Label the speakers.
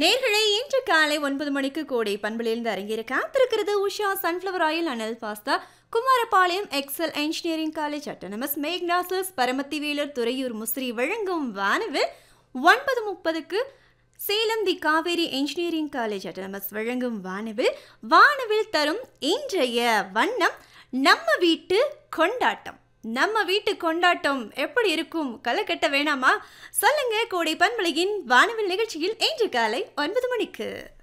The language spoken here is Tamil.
Speaker 1: நேர்களை இன்று காலை ஒன்பது மணிக்கு கோடை பண்புலிருந்து அரங்கேற காத்திருக்கிறது Usha sunflower oil Anil pasta Kumarapalayam Excel engineering college autonomous மேக்னாசஸ் பரமத்தி வேலூர் துறையூர் முசிறி வழங்கும் வானவில் ஒன்பது முப்பதுக்கு Salem the Kaveri engineering college autonomous வழங்கும் வானவில் வானவில் தரும் இன்றைய வண்ணம் நம்ம வீட்டு கொண்டாட்டம் நம்ம வீட்டு கொண்டாட்டம் எப்படி இருக்கும் களை கட்ட வேணாமா சொல்லுங்க கோடை பன்மலையின் வானவில் நிகழ்ச்சியில் இன்று காலை ஒன்பது மணிக்கு